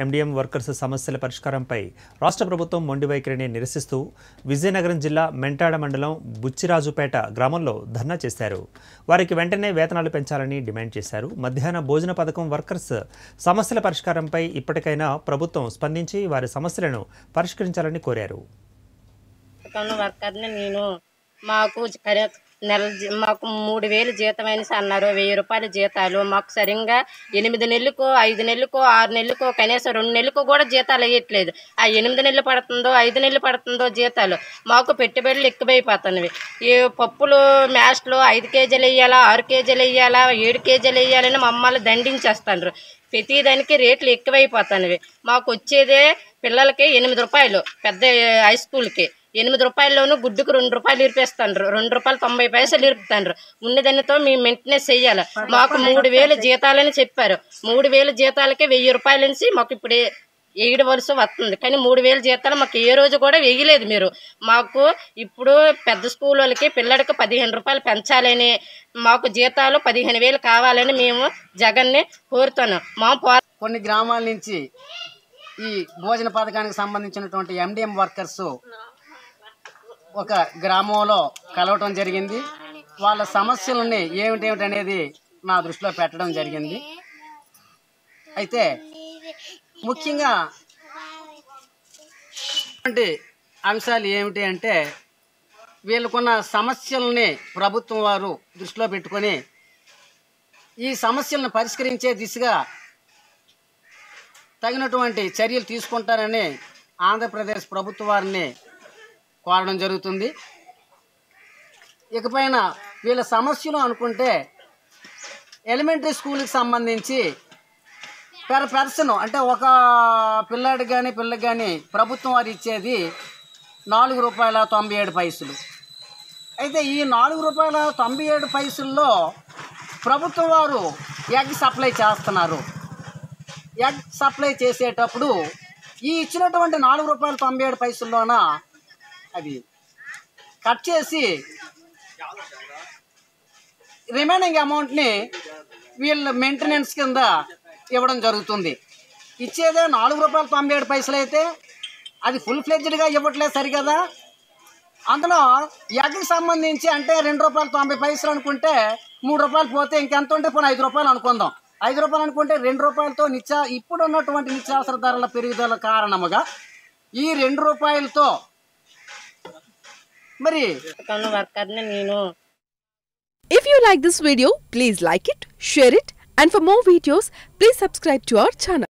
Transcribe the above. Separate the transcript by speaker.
Speaker 1: MDM workers సమస్యల పరిష్కారంపై రాష్ట్ర ప్రభుత్వం మొండి వైఖరిని నిరసిస్తూ విజయనగరం జిల్లా మెంటాడ మండలం బుచ్చిరాజుపేట గ్రామంలో ధర్నా చేశారు వారికి వెంటనే వేతనాలు పెంచాలని డిమాండ్ చేశారు మధ్యాహ్న భోజన పథకం వర్కర్స్ సమస్యల పరిష్కారంపై ఇప్పటికైనా ప్రభుత్వం స్పందించి వారి సమస్యలను పరిష్కరించాలని కోరారు
Speaker 2: పథకంలో వర్కర్ని నేను మాకు కరే నెల జీ- మాకు మూడు వేలు జీతం అనేసి అన్నారు వెయ్యి రూపాయల జీతాలు మాకు సరిగ్గా ఎనిమిది నెలలకు ఐదు నెలలకు ఆరు నెలలకు కనీసం రెండు నెలలకు కూడా జీతాలు వేయట్లేదు ఆ ఎనిమిది నెలలు పడుతుందో ఐదు నెలలు పడుతుందో జీతాలు మాకు పెట్టుబడులు ఎక్కువైపోతున్నవి ఈ పప్పులు మ్యాష్లు ఐదు కేజీలు వేయాలా ఆరు కేజీలు వేయాలా ఏడు కేజీలు వేయాలని మమ్మల్ని దండించేస్తారు ప్రతిదానికి రేట్లు ఎక్కువైపోతున్నవి మాకు వచ్చేదే పిల్లలకి ఎనిమిది రూపాయలు పెద్ద హై స్కూల్కి ఎనిమిది రూపాయల్లోనూ గుడ్డుకు రెండు రూపాయలు ఇరిపేస్తాండ్రు రెండు రూపాయలు తొంభై పైసలు ఇరుపుతాండ్రు ఉన్నదానితో మేము మెయింటెనెన్స్ చెయ్యాలి మాకు మూడు వేలు జీతాలని చెప్పారు మూడు వేలు జీతాలకి వెయ్యి రూపాయల నుంచి మాకు ఇప్పుడు వేయవలసి వస్తుంది కానీ మూడు వేల జీతాలు మాకు ఏ రోజు కూడా వేయలేదు మీరు మాకు ఇప్పుడు పెద్ద స్కూల్ వాళ్ళకి పిల్లడికి పదిహేను రూపాయలు పెంచాలని మాకు జీతాలు పదిహేను వేలు కావాలని మేము జగన్ని కోరుతున్నాం మా పో
Speaker 3: కొన్ని గ్రామాల నుంచి ఈ భోజన పథకానికి సంబంధించినటువంటి ఎండిఎం వర్కర్స్ ఒక గ్రామంలో కలవటం జరిగింది వాళ్ళ సమస్యలని ఏమిటేమిటి అనేది నా దృష్టిలో పెట్టడం జరిగింది అయితే ముఖ్యంగా అటువంటి అంశాలు ఏమిటి అంటే వీళ్ళకున్న సమస్యల్ని ప్రభుత్వం వారు దృష్టిలో పెట్టుకొని ఈ సమస్యలను పరిష్కరించే దిశగా తగినటువంటి చర్యలు తీసుకుంటారని ఆంధ్రప్రదేశ్ ప్రభుత్వ వారిని కోరడం జరుగుతుంది ఇకపైన వీళ్ళ సమస్యలు అనుకుంటే ఎలిమెంటరీ స్కూల్కి సంబంధించి పెర్ పర్సన్ అంటే ఒక పిల్లాడికి కానీ పిల్లకి కానీ ప్రభుత్వం వారు ఇచ్చేది నాలుగు రూపాయల తొంభై ఏడు పైసలు అయితే ఈ నాలుగు రూపాయల తొంభై ఏడు పైసల్లో ప్రభుత్వం వారు ఎగ్ సప్లై చేస్తున్నారు ఎగ్ సప్లై చేసేటప్పుడు ఈ ఇచ్చినటువంటి నాలుగు రూపాయల తొంభై ఏడు పైసల్లోన అది కట్ చేసి రిమైనింగ్ అమౌంట్ని వీళ్ళ మెయింటెనెన్స్ కింద ఇవ్వడం జరుగుతుంది ఇచ్చేదే నాలుగు రూపాయల తొంభై ఏడు పైసలు అయితే అది ఫుల్ ఫ్లెడ్జ్డ్గా ఇవ్వట్లేదు సరికదా అందులో ఎగ్కి సంబంధించి అంటే రెండు రూపాయలు తొంభై పైసలు అనుకుంటే మూడు రూపాయలు పోతే ఇంకెంత ఉంటే పోనీ ఐదు రూపాయలు అనుకుందాం ఐదు రూపాయలు అనుకుంటే రెండు రూపాయలతో నిత్యా ఇప్పుడు ఉన్నటువంటి నిత్యావసర ధరల పెరుగుదల కారణముగా ఈ రెండు రూపాయలతో మరి
Speaker 2: పథకంలో వర్కర్ని నేను
Speaker 4: If you like this video, please like it, share it, and for more videos, please subscribe to our channel.